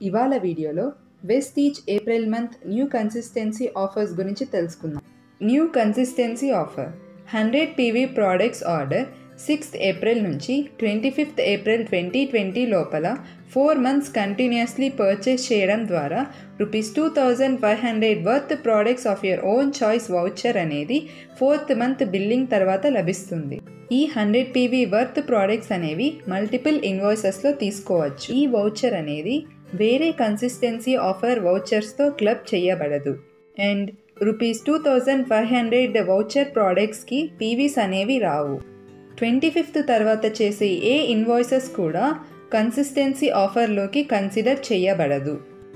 ఇవాళ వీడియోలో Vestige April month new consistency offers గురించి తెలుసుకుందాం new consistency offer hundred PV products order sixth April నుంచి twenty fifth April twenty twenty లోపల four months continuously purchase చేయడం ద్వారా rupees two thousand five hundred worth products of your own choice voucher అనేది fourth month billing తర్వాత లభిస్తుంది ఈ hundred PV worth products అనేవి multiple ఇన్వాయిసెస్లో తీసుకోవచ్చు ఈ వౌచర్ అనేది వేరే కన్సిస్టెన్సీ ఆఫర్ వౌచర్స్తో క్లబ్ చేయబడదు and rupees two thousand five hundred voucher ప్రోడక్ట్స్కి పీవీస్ అనేవి రావు ట్వంటీ ఫిఫ్త్ తర్వాత చేసే ఏ ఇన్వాయిసెస్ కూడా కన్సిస్టెన్సీ ఆఫర్లోకి కన్సిడర్ చేయబడదు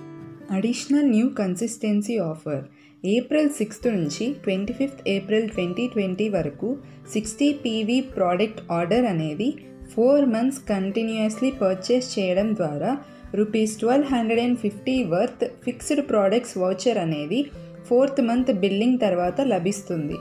additional new consistency offer April sixth నుంచి twenty fifth April twenty twenty వరకు సిక్స్టీ పీవీ ప్రోడక్ట్ ఆర్డర్ అనేది ఫోర్ మంత్స్ కంటిన్యూస్లీ పర్చేస్ చేయడం ద్వారా rupees twelve hundred and fifty worth fixed products voucher అనేది ఫోర్త్ మంత్ బిల్లింగ్ తర్వాత లభిస్తుంది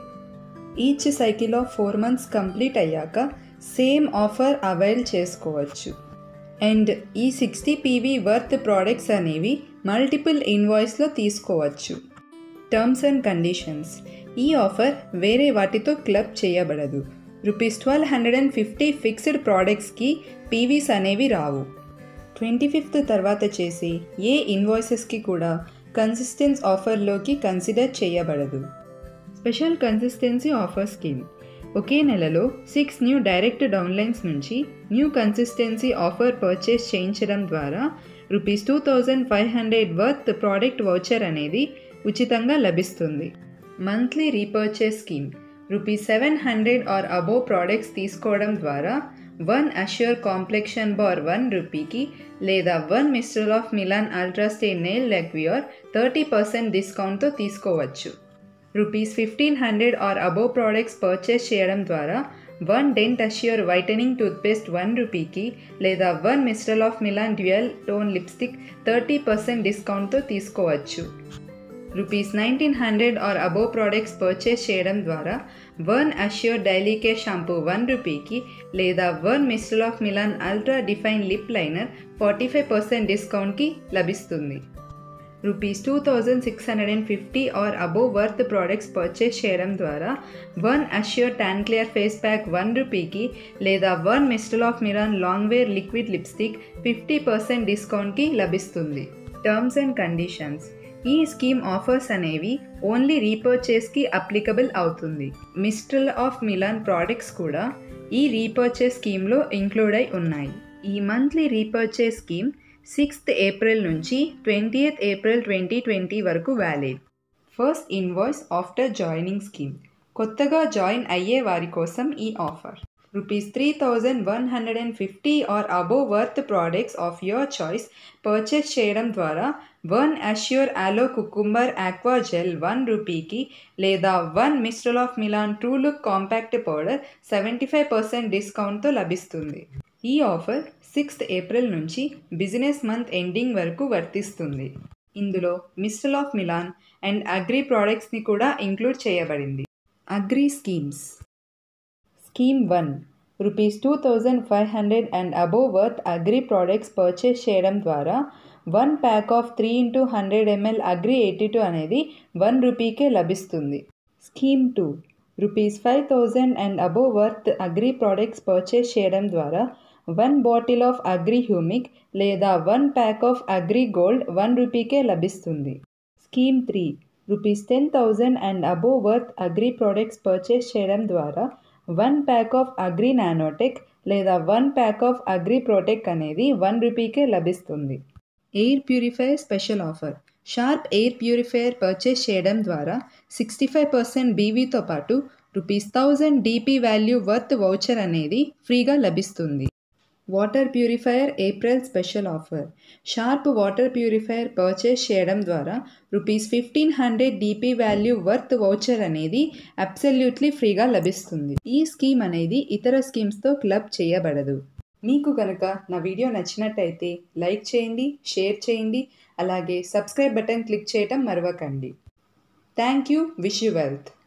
each cycle of four months complete అయ్యాక same offer avail చేసుకోవచ్చు and ఈ సిక్స్టీ పీవీ వర్త్ ప్రోడక్ట్స్ అనేవి మల్టిపుల్ ఇన్వాయిస్లో తీసుకోవచ్చు టర్మ్స్ అండ్ కండిషన్స్ ఈ ఆఫర్ వేరే వాటితో క్లబ్ చేయబడదు rupees twelve hundred and fifty fixed ప్రోడక్ట్స్కి పీవీస్ అనేవి రావు ట్వంటీ ఫిఫ్త్ తర్వాత చేసి ఏ ఇన్వాయిసెస్కి కూడా కన్సిస్టెన్స్ ఆఫర్లోకి కన్సిడర్ చేయబడదు స్పెషల్ కన్సిస్టెన్సీ ఆఫర్ స్కీమ్ ఒకే నెలలో సిక్స్ న్యూ డైరెక్ట్ డౌన్లైన్స్ నుంచి న్యూ కన్సిస్టెన్సీ ఆఫర్ పర్చేస్ చేయించడం ద్వారా rupees two thousand five hundred worth product voucher అనేది ఉచితంగా లభిస్తుంది monthly repurchase scheme rupees seven hundred or above products తీసుకోవడం ద్వారా one Assure complexion bar one రూపీకి లేదా one Mister of Milan ultra stay nail lacquer thirty percent డిస్కౌంట్తో తీసుకోవచ్చు rupees fifteen hundred or above products purchase చేయడం ద్వారా one Dent Assure whitening toothpaste one రూపీకి లేదా one Mister of Milan dual tone lipstick thirty percent డిస్కౌంట్తో తీసుకోవచ్చు rupees nineteen hundred or above products purchase చేయడం ద్వారా one Assure daily care shampoo one రూపీకి లేదా one Mister of Milan ultra define lip liner forty five percent డిస్కౌంట్కి లభిస్తుంది rupees two thousand six hundred and fifty or above worth products purchase చేయడం ద్వారా one Assure tan clear face pack one రూపీకి లేదా one Mister of Milan long wear liquid lipstick fifty percent డిస్కౌంట్కి లభిస్తుంది terms and conditions ఈ scheme offers అనేవి only రీపర్చేస్కి applicable అవుతుంది మిస్ట్రల్ ఆఫ్ మిలాన్ ప్రోడక్ట్స్ కూడా ఈ రీపర్చేస్ స్కీమ్లో ఇంక్లూడ్ అయి ఉన్నాయి ఈ monthly repurchase scheme sixth April నుంచి ట్వంటీయత్ ఏప్రిల్ ట్వంటీ ట్వంటీ వరకు valid first invoice after joining scheme కొత్తగా జాయిన్ అయ్యే వారి కోసం ఈ offer rupees three thousand one hundred and fifty or above worth products of your choice purchase చేయడం ద్వారా one Assure aloe cucumber aqua gel one రూపీకి లేదా one Mister of Milan true look compact powder seventy five percent డిస్కౌంట్తో లభిస్తుంది ఈ offer sixth April నుంచి business month ending వరకు వర్తిస్తుంది ఇందులో Mister of Milan and Agri ప్రోడక్ట్స్ని కూడా ఇంక్లూడ్ చేయబడింది Agri schemes scheme one rupees two thousand five hundred and above worth Agri products purchase చేయడం ద్వారా one pack of three into hundred ML Agri eighty two అనేది one రూపీకే లభిస్తుంది scheme two rupees five thousand and above worth Agri products purchase చేయడం ద్వారా one bottle of Agri humic లేదా one pack of agri gold one రూపీకే లభిస్తుంది scheme three rupees ten thousand and above worth Agri products purchase చేయడం ద్వారా one pack of Agri nanotech లేదా one pack of Agri Protek అనేది one రూపీకే లభిస్తుంది air purifier special offer Sharp air purifier purchase చేయడం ద్వారా సిక్స్టీ ఫైవ్ పర్సెంట్ బీవీతో పాటు rupees thousand DP value worth voucher అనేది ఫ్రీగా లభిస్తుంది water purifier April special offer Sharp water purifier purchase చేయడం ద్వారా rupees fifteen hundred DP value worth voucher అనేది అబ్సల్యూట్లీ ఫ్రీగా లభిస్తుంది ఈ స్కీమ్ అనేది ఇతర స్కీమ్స్తో క్లబ్ చేయబడదు మీకు కనుక నా వీడియో నచ్చినట్టయితే లైక్ చేయండి షేర్ చేయండి అలాగే సబ్స్క్రైబ్ బటన్ క్లిక్ చేయటం మరవకండి thank you wish you wealth